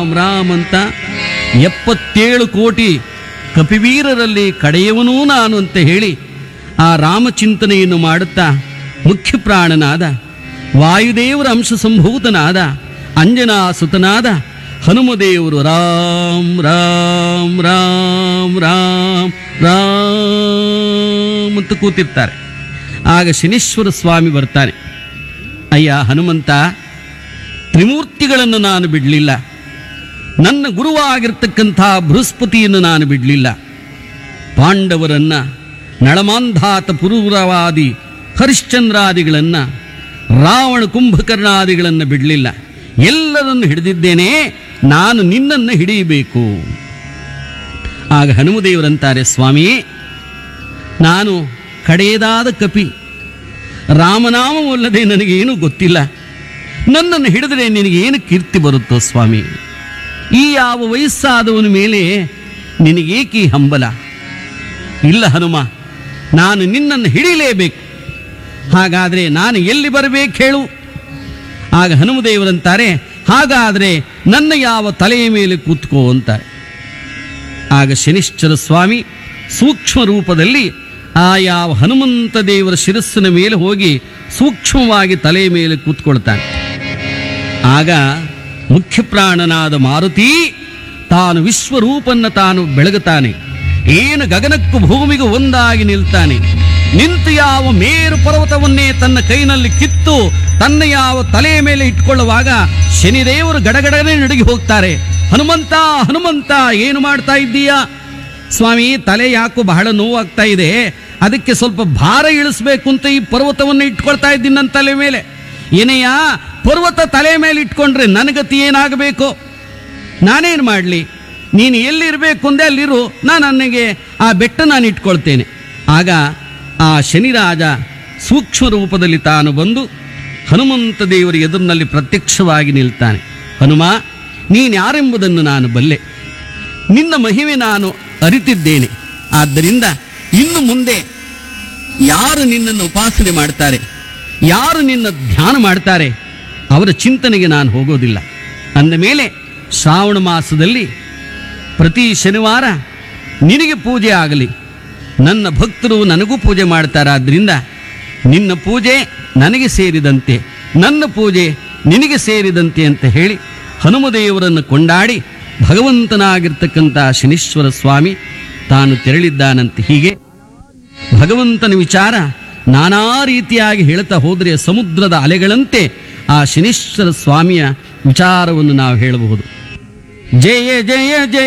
ರಾಮ್ ರಾಮ್ ಅಂತ ಎಪ್ಪತ್ತೇಳು ಕೋಟಿ ಕಪಿವೀರರಲ್ಲಿ ಕಡೆಯವನೂ ನಾನು ಅಂತ ಹೇಳಿ ಆ ರಾಮಚಿಂತನೆಯನ್ನು ಮಾಡುತ್ತಾ ಮುಖ್ಯ ಪ್ರಾಣನಾದ ವಾಯುದೇವರ ಅಂಶ ಸಂಭೂತನಾದ ಅಂಜನಾ ಸುತನಾದ ಹನುಮದೇವರು ರಾಮ್ ರಾಮ್ ರಾಮ್ ರಾಮ್ ರಾಮ್ ಅಂತ ಕೂತಿರ್ತಾರೆ ಆಗ ಶನೀಶ್ವರ ಸ್ವಾಮಿ ಬರ್ತಾನೆ ಅಯ್ಯ ಹನುಮಂತ ತ್ರಿಮೂರ್ತಿಗಳನ್ನು ನಾನು ಬಿಡಲಿಲ್ಲ ನನ್ನ ಗುರುವಾಗಿರ್ತಕ್ಕಂಥ ಬೃಹಸ್ಪತಿಯನ್ನು ನಾನು ಬಿಡಲಿಲ್ಲ ಪಾಂಡವರನ್ನ ನಳಮಾಂಧಾತ ಪುರೂರವಾದಿ ಹರಿಶ್ಚಂದ್ರಾದಿಗಳನ್ನು ರಾವಣ ಕುಂಭಕರ್ಣಾದಿಗಳನ್ನು ಬಿಡಲಿಲ್ಲ ಎಲ್ಲರನ್ನು ಹಿಡಿದಿದ್ದೇನೆ ನಾನು ನಿನ್ನನ್ನು ಹಿಡಿಯಬೇಕು ಆಗ ಹನುಮದೇವರಂತಾರೆ ಸ್ವಾಮಿ ನಾನು ಕಡೆಯದಾದ ಕಪಿ ರಾಮನಾಮವಲ್ಲದೆ ನನಗೇನು ಗೊತ್ತಿಲ್ಲ ನನ್ನನ್ನು ಹಿಡಿದರೆ ನಿನಗೇನು ಕೀರ್ತಿ ಬರುತ್ತೋ ಸ್ವಾಮಿ ಈ ಯಾವ ವಯಸ್ಸಾದವನ ಮೇಲೆ ನಿನಗೇಕೆ ಈ ಹಂಬಲ ಇಲ್ಲ ಹನುಮ ನಾನು ನಿನ್ನನ್ನು ಹಿಡಿಯಲೇಬೇಕು ಹಾಗಾದರೆ ನಾನು ಎಲ್ಲಿ ಬರಬೇಕು ಹೇಳು ಆಗ ಹನುಮದೇವರಂತಾರೆ ಹಾಗಾದರೆ ನನ್ನ ಯಾವ ತಲೆಯ ಮೇಲೆ ಕೂತ್ಕೋ ಅಂತಾರೆ ಆಗ ಶನಿಶ್ಚರ ಸ್ವಾಮಿ ಸೂಕ್ಷ್ಮ ರೂಪದಲ್ಲಿ ಆ ಯಾವ ಹನುಮಂತ ದೇವರ ಶಿರಸ್ಸಿನ ಮೇಲೆ ಹೋಗಿ ಸೂಕ್ಷ್ಮವಾಗಿ ತಲೆಯ ಮೇಲೆ ಕೂತ್ಕೊಳ್ತಾನೆ ಆಗ ಮುಖ್ಯ ಪ್ರಾಣನಾದ ಮಾರುತಿ ತಾನು ವಿಶ್ವರೂಪನ್ನ ತಾನು ಬೆಳಗುತ್ತಾನೆ ಏನು ಗಗನಕ್ಕೂ ಭೂಮಿಗೂ ಒಂದಾಗಿ ನಿಲ್ತಾನೆ ನಿಂತು ಯಾವ ಮೇರು ಪರ್ವತವನ್ನೇ ತನ್ನ ಕೈನಲ್ಲಿ ಕಿತ್ತು ತನ್ನ ಯಾವ ತಲೆಯ ಮೇಲೆ ಇಟ್ಕೊಳ್ಳುವಾಗ ಶನಿದೇವರು ಗಡಗಡನೆ ನಡುಗಿ ಹೋಗ್ತಾರೆ ಹನುಮಂತ ಹನುಮಂತ ಏನು ಮಾಡ್ತಾ ಇದ್ದೀಯಾ ಸ್ವಾಮಿ ತಲೆ ಯಾಕೋ ಬಹಳ ನೋವಾಗ್ತಾ ಇದೆ ಅದಕ್ಕೆ ಸ್ವಲ್ಪ ಭಾರ ಇಳಿಸ್ಬೇಕು ಅಂತ ಈ ಪರ್ವತವನ್ನು ಇಟ್ಕೊಳ್ತಾ ಇದ್ದೀನಿ ನನ್ನ ತಲೆ ಮೇಲೆ ಏನಯ್ಯ ಪರ್ವತ ತಲೆ ಮೇಲೆ ಇಟ್ಕೊಂಡ್ರೆ ನನಗತಿ ಏನಾಗಬೇಕು ನಾನೇನು ಮಾಡಲಿ ನೀನು ಎಲ್ಲಿರಬೇಕು ಅಂದೆ ಅಲ್ಲಿರು ನಾನು ನನಗೆ ಆ ಬೆಟ್ಟ ನಾನು ಇಟ್ಕೊಳ್ತೇನೆ ಆಗ ಆ ಶನಿರಾಜ ಸೂಕ್ಷ್ಮ ರೂಪದಲ್ಲಿ ತಾನು ಬಂದು ಹನುಮಂತ ದೇವರ ಎದುರಿನಲ್ಲಿ ಪ್ರತ್ಯಕ್ಷವಾಗಿ ನಿಲ್ತಾನೆ ಹನುಮ ನೀನು ಯಾರೆಂಬುದನ್ನು ನಾನು ಬಲ್ಲೆ ನಿನ್ನ ಮಹಿಮೆ ನಾನು ಅರಿತಿದ್ದೇನೆ ಆದ್ದರಿಂದ ಇನ್ನು ಮುಂದೆ ಯಾರು ನಿನ್ನನ್ನು ಉಪಾಸನೆ ಮಾಡ್ತಾರೆ ಯಾರು ನಿನ್ನ ಧ್ಯಾನ ಮಾಡ್ತಾರೆ ಅವರ ಚಿಂತನೆಗೆ ನಾನು ಹೋಗೋದಿಲ್ಲ ಅಂದ ಮೇಲೆ ಶ್ರಾವಣ ಮಾಸದಲ್ಲಿ ಪ್ರತಿ ಶನಿವಾರ ನಿನಗೆ ಪೂಜೆ ಆಗಲಿ ನನ್ನ ಭಕ್ತರು ನನಗೂ ಪೂಜೆ ಮಾಡ್ತಾರಾದ್ರಿಂದ ನಿನ್ನ ಪೂಜೆ ನನಗೆ ಸೇರಿದಂತೆ ನನ್ನ ಪೂಜೆ ನಿನಗೆ ಸೇರಿದಂತೆ ಅಂತ ಹೇಳಿ ಹನುಮದೇವರನ್ನು ಕೊಂಡಾಡಿ ಭಗವಂತನಾಗಿರ್ತಕ್ಕಂಥ ಶನೀಶ್ವರ ಸ್ವಾಮಿ ತಾನು ತೆರಳಿದ್ದಾನಂತೆ ಹೀಗೆ ಭಗವಂತನ ವಿಚಾರ ನಾನಾ ರೀತಿಯಾಗಿ ಹೇಳ್ತಾ ಹೋದರೆ ಸಮುದ್ರದ ಅಲೆಗಳಂತೆ ಆ ಶನೀಶ್ವರ ಸ್ವಾಮಿಯ ವಿಚಾರವನ್ನು ನಾವು ಹೇಳಬಹುದು ಜಯ ಜಯ ಜಯ